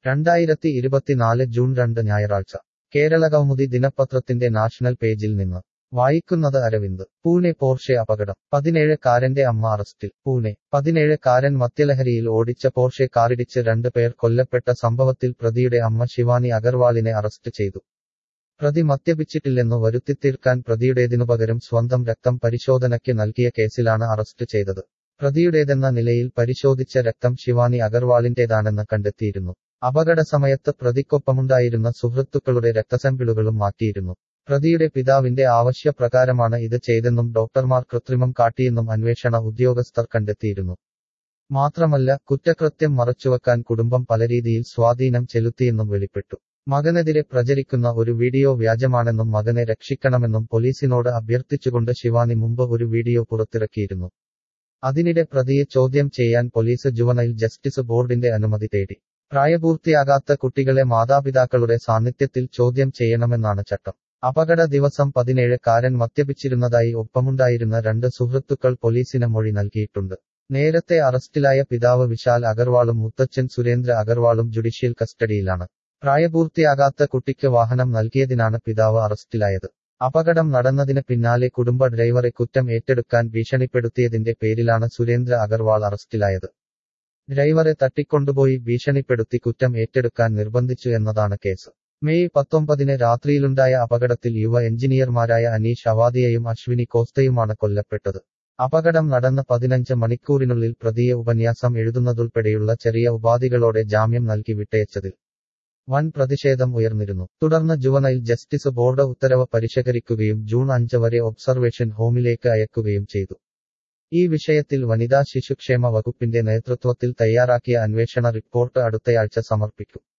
രണ്ടായിരത്തി ഇരുപത്തിനാല് ജൂൺ രണ്ട് ഞായറാഴ്ച കേരളകൗമുദി ദിനപത്രത്തിന്റെ നാഷണൽ പേജിൽ നിന്ന് വായിക്കുന്നത് അരവിന്ദ് പൂനെ പോർഷെ അപകടം പതിനേഴ് കാരന്റെ അമ്മ അറസ്റ്റിൽ പൂനെ പതിനേഴ് കാരൻ മദ്യലഹരിയിൽ ഓടിച്ച പോർഷെ കാറിടിച്ച് രണ്ട് പേർ കൊല്ലപ്പെട്ട സംഭവത്തിൽ പ്രതിയുടെ അമ്മ ശിവാനി അഗർവാളിനെ അറസ്റ്റ് ചെയ്തു പ്രതി മദ്യപിച്ചിട്ടില്ലെന്നു വരുത്തിത്തീർക്കാൻ പ്രതിയുടേതിനുപകരം സ്വന്തം രക്തം പരിശോധനയ്ക്ക് നൽകിയ കേസിലാണ് അറസ്റ്റ് ചെയ്തത് പ്രതിയുടേതെന്ന നിലയിൽ പരിശോധിച്ച രക്തം ശിവാനി അഗർവാളിന്റേതാണെന്ന് കണ്ടെത്തിയിരുന്നു അപകട സമയത്ത് പ്രതിക്കൊപ്പമുണ്ടായിരുന്ന സുഹൃത്തുക്കളുടെ രക്തസാമ്പിളുകളും മാറ്റിയിരുന്നു പ്രതിയുടെ പിതാവിന്റെ ആവശ്യപ്രകാരമാണ് ഇത് ചെയ്തെന്നും ഡോക്ടർമാർ കൃത്രിമം കാട്ടിയെന്നും അന്വേഷണ ഉദ്യോഗസ്ഥർ കണ്ടെത്തിയിരുന്നു മാത്രമല്ല കുറ്റകൃത്യം മറച്ചുവെക്കാൻ കുടുംബം പലരീതിയിൽ സ്വാധീനം ചെലുത്തിയെന്നും വെളിപ്പെട്ടു മകനെതിരെ പ്രചരിക്കുന്ന ഒരു വീഡിയോ വ്യാജമാണെന്നും മകനെ രക്ഷിക്കണമെന്നും പോലീസിനോട് അഭ്യർത്ഥിച്ചുകൊണ്ട് ശിവാനി മുമ്പ് ഒരു വീഡിയോ പുറത്തിറക്കിയിരുന്നു അതിനിടെ പ്രതിയെ ചോദ്യം ചെയ്യാൻ പോലീസ് ജുവനൈൽ ജസ്റ്റിസ് ബോർഡിന്റെ അനുമതി തേടി പ്രായപൂർത്തിയാകാത്ത കുട്ടികളെ മാതാപിതാക്കളുടെ സാന്നിധ്യത്തിൽ ചോദ്യം ചെയ്യണമെന്നാണ് ചട്ടം അപകട ദിവസം പതിനേഴ് കാരൻ മദ്യപിച്ചിരുന്നതായി ഒപ്പമുണ്ടായിരുന്ന രണ്ട് സുഹൃത്തുക്കൾ പോലീസിന് മൊഴി നൽകിയിട്ടുണ്ട് നേരത്തെ അറസ്റ്റിലായ പിതാവ് വിശാൽ അഗർവാളും മുത്തച്ഛൻ സുരേന്ദ്ര അഗർവാളും ജുഡീഷ്യൽ കസ്റ്റഡിയിലാണ് പ്രായപൂർത്തിയാകാത്ത കുട്ടിക്ക് വാഹനം നൽകിയതിനാണ് പിതാവ് അറസ്റ്റിലായത് അപകടം നടന്നതിന് പിന്നാലെ കുടുംബ ഡ്രൈവറെ കുറ്റം ഏറ്റെടുക്കാൻ ഭീഷണിപ്പെടുത്തിയതിന്റെ പേരിലാണ് സുരേന്ദ്ര അഗർവാൾ അറസ്റ്റിലായത് ഡ്രൈവറെ തട്ടിക്കൊണ്ടുപോയി ഭീഷണിപ്പെടുത്തി കുറ്റം ഏറ്റെടുക്കാൻ നിർബന്ധിച്ചു എന്നതാണ് കേസ് മെയ് പത്തൊമ്പതിന് രാത്രിയിലുണ്ടായ അപകടത്തിൽ യുവ എഞ്ചിനീയർമാരായ അനീഷ് അവാദിയയും അശ്വിനി കോസ്തയുമാണ് കൊല്ലപ്പെട്ടത് അപകടം നടന്ന പതിനഞ്ച് മണിക്കൂറിനുള്ളിൽ പ്രതിയെ ഉപന്യാസം എഴുതുന്നതുൾപ്പെടെയുള്ള ചെറിയ ഉപാധികളോടെ ജാമ്യം നൽകി വിട്ടയച്ചതിൽ വൻ പ്രതിഷേധം ഉയർന്നിരുന്നു തുടർന്ന് ജുവനൈൽ ജസ്റ്റിസ് ബോർഡ് ഉത്തരവ് പരിഷ്കരിക്കുകയും ജൂൺ അഞ്ച് വരെ ഒബ്സർവേഷൻ ഹോമിലേക്ക് അയക്കുകയും ചെയ്തു ഈ വിഷയത്തിൽ വനിതാ ശിശുക്ഷേമ വകുപ്പിന്റെ നേതൃത്വത്തിൽ തയ്യാറാക്കിയ അന്വേഷണ റിപ്പോർട്ട് അടുത്തയാഴ്ച സമർപ്പിക്കും